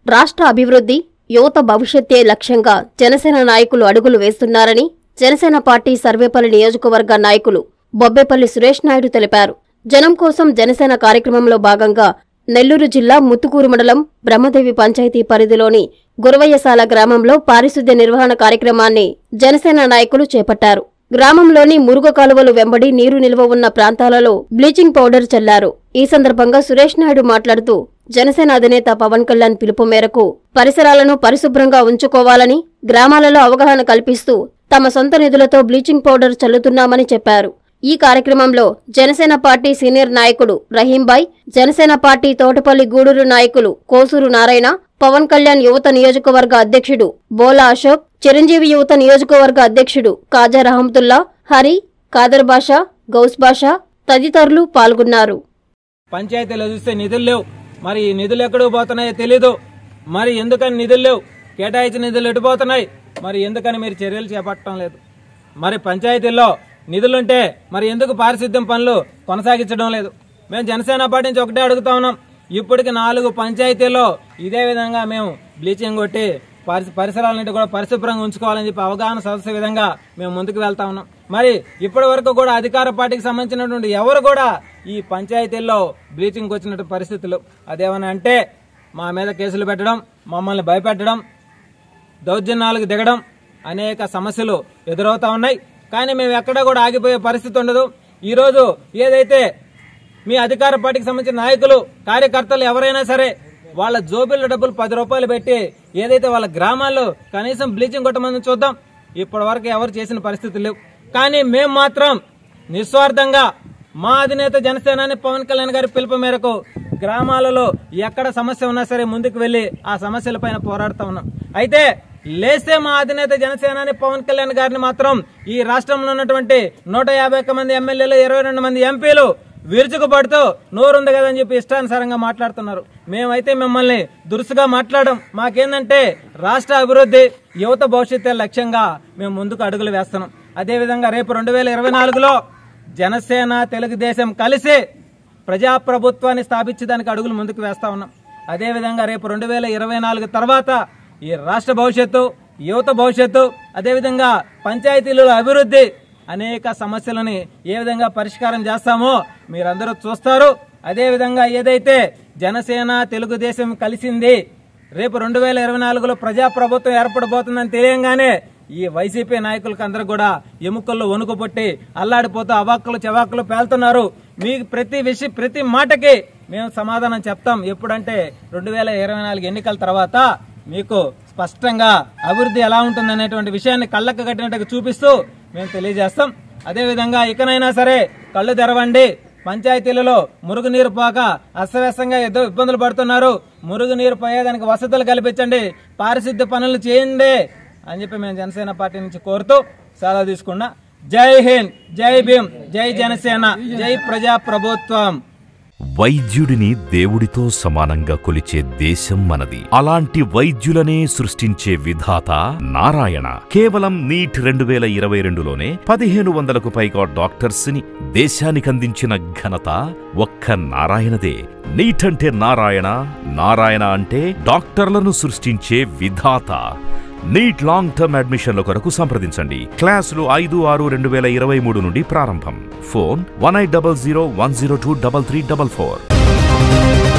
రాష్ట్ర అభివృద్ధి యువత భవిష్యత్తే లక్ష్యంగా జనసేన నాయకులు అడుగులు వేస్తున్నారని జనసేన పార్టీ సర్వేపల్లి నియోజకవర్గ నాయకులు బొబ్బేపల్లి సురేష్ నాయుడు తెలిపారు జనం కోసం జనసేన కార్యక్రమంలో భాగంగా నెల్లూరు జిల్లా ముత్తుకూరు మండలం బ్రహ్మదేవి పంచాయతీ పరిధిలోని గురవయ్యసాల గ్రామంలో పారిశుద్ధ్య నిర్వహణ కార్యక్రమాన్ని జనసేన నాయకులు చేపట్టారు గ్రామంలోని మురుగ కాలువలు వెంబడి నీరు నిల్వ ఉన్న ప్రాంతాలలో బ్లీచింగ్ పౌడర్ చల్లారు ఈ సందర్భంగా సురేష్ నాయుడు మాట్లాడుతూ జనసేన అధినేత పవన్ కళ్యాణ్ పిలుపు మేరకు పరిసరాలను పరిశుభ్రంగా ఉంచుకోవాలని గ్రామాలలో అవగాహన కల్పిస్తూ తమ సొంత నిధులతో బ్లీచింగ్ పౌడర్ చల్లుతున్నామని చెప్పారు ఈ కార్యక్రమంలో జనసేన పార్టీ సీనియర్ నాయకుడు రహీంబాయ్ జనసేన పార్టీ తోటపల్లి గూడూరు నాయకులు కోసూరు నారాయణ పవన్ కళ్యాణ్ యువత నియోజకవర్గ అధ్యక్షుడు బోలా అశోక్ చిరంజీవి యువత నియోజకవర్గ అధ్యక్షుడు కాజా రహమతుల్లా హరి కాదర్ బాషా గౌస్ బాషా తదితరులు పాల్గొన్నారు పంచాయతీలో చూస్తే నిధులు లేవు మరి ఈ నిధులు ఎక్కడికి పోతున్నాయో తెలీదు మరి ఎందుకని నిధులు లేవు కేటాయించిన నిధులు ఎటుపోతున్నాయి మరి ఎందుకని మీరు చర్యలు చేపట్టడం లేదు మరి పంచాయతీల్లో నిధులుంటే మరి ఎందుకు పారిశుద్ధ్యం పనులు కొనసాగించడం లేదు మేము జనసేన పార్టీ నుంచి ఒకటే అడుగుతా ఉన్నాం ఇప్పటికి నాలుగు పంచాయతీల్లో ఇదే విధంగా మేము బ్లీచింగ్ కొట్టి పరిస పరిసరాలన్నిటి కూడా పరిశుభ్రంగా ఉంచుకోవాలని చెప్పి అవగాహన సదస్సు విధంగా మేము ముందుకు వెళ్తా ఉన్నాం మరి ఇప్పటి వరకు కూడా అధికార పార్టీకి సంబంధించినటువంటి ఎవరు కూడా ఈ పంచాయతీల్లో బ్లీచింగ్ వచ్చినట్టు పరిస్థితులు అదేమని అంటే మా మీద కేసులు పెట్టడం మమ్మల్ని భయపెట్టడం దౌర్జన్యాలకు దిగడం అనేక సమస్యలు ఎదురవుతా ఉన్నాయి కానీ మేము ఎక్కడా కూడా ఆగిపోయే పరిస్థితి ఉండదు ఈరోజు ఏదైతే మీ అధికార పార్టీకి సంబంధించిన నాయకులు కార్యకర్తలు ఎవరైనా సరే వాళ్ళ జోబిల్లో డబ్బులు పది రూపాయలు పెట్టి ఏదైతే వాళ్ళ గ్రామాల్లో కనీసం బ్లీచింగ్ కొట్టమని చూద్దాం ఇప్పటి వరకు ఎవరు చేసిన పరిస్థితులు లేవు కానీ మేము మాత్రం నిస్వార్థంగా మా అధినేత జనసేనాని పవన్ కళ్యాణ్ గారి పిలుపు మేరకు గ్రామాలలో ఎక్కడ సమస్య ఉన్నా సరే ముందుకు వెళ్లి ఆ సమస్యల పైన పోరాడుతా ఉన్నాం అయితే లేస్తే మా అధినేత జనసేనాని పవన్ కళ్యాణ్ గారిని మాత్రం ఈ రాష్ట్రంలో ఉన్నటువంటి నూట యాభై ఒక్క మంది ఎమ్మెల్యేలు ఇరవై రెండు మంది ఎంపీలు విరుచుకుపడుతూ నోరుంది కదని చెప్పి ఇష్టానుసారంగా మాట్లాడుతున్నారు మేమైతే మిమ్మల్ని దురుసుగా మాట్లాడడం మాకేందంటే రాష్ట్ర అభివృద్ధి యువత భవిష్యత్తు లక్ష్యంగా మేము ముందుకు అడుగులు వేస్తున్నాం అదేవిధంగా రేపు రెండు వేల ఇరవై నాలుగులో జనసేన తెలుగుదేశం కలిసి ప్రజాప్రభుత్వాన్ని స్థాపించడానికి అడుగులు ముందుకు వేస్తా ఉన్నాం అదేవిధంగా రేపు రెండు వేల ఇరవై నాలుగు తర్వాత ఈ రాష్ట్ర భవిష్యత్తు యువత భవిష్యత్తు అదేవిధంగా పంచాయతీలలో అభివృద్ధి అనేక సమస్యలని ఏ విధంగా పరిష్కారం చేస్తామో మీరందరూ చూస్తారు అదేవిధంగా ఏదైతే జనసేన తెలుగుదేశం కలిసింది రేపు రెండు వేల ఇరవై నాలుగులో ప్రజాప్రభుత్వం ఏర్పడబోతుందని తెలియంగానే ఈ వైసీపీ నాయకులకు అందరూ కూడా ఎముకల్లో వణుకు పుట్టి అల్లాడిపోతూ అవాక్కులు చెవాకులు పేలుతున్నారు మీకు ప్రతి విషయం ప్రతి మాటకి మేము సమాధానం చెప్తాం ఎప్పుడంటే రెండు వేల ఇరవై నాలుగు ఎన్నికల తర్వాత మీకు స్పష్టంగా అభివృద్ధి ఎలా ఉంటుందనేటువంటి విషయాన్ని కళ్ళకు కట్టినట్టుగా చూపిస్తూ మేము తెలియజేస్తాం అదేవిధంగా ఇకనైనా సరే కళ్ళు తెరవండి పంచాయతీలలో మురుగునీరు పోక అస్తవ్యస్తంగా ఏదో ఇబ్బందులు పడుతున్నారు మురుగునీరు పోయేదానికి వసతులు కల్పించండి పారిశుద్ధ్య పనులు చేయండి అని చెప్పి మేము జనసేన పార్టీ నుంచి కోరుతూ సెలవు తీసుకున్నా జై హింద్ జై భీమ్ జై జనసేన జై ప్రజా ప్రభుత్వం వైద్యుడిని దేవుడితో సమానంగా కొలిచే దేశం మనది అలాంటి వైద్యులనే సృష్టించే విధాత నారాయణ కేవలం నీట్ రెండు వేల ఇరవై రెండులోనే పదిహేను వందలకు పైగా డాక్టర్స్ ని దేశానికందించిన ఘనత ఒక్క నారాయణదే నీట్ అంటే నారాయణ నారాయణ అంటే డాక్టర్లను సృష్టించే విధాత నీట్ లాంగ్ టర్మ్ అడ్మిషన్ల కొరకు సంప్రదించండి క్లాసులు ఐదు ఆరు రెండు వేల ఇరవై మూడు నుండి ప్రారంభం phone one eight double zero one zero two double three double four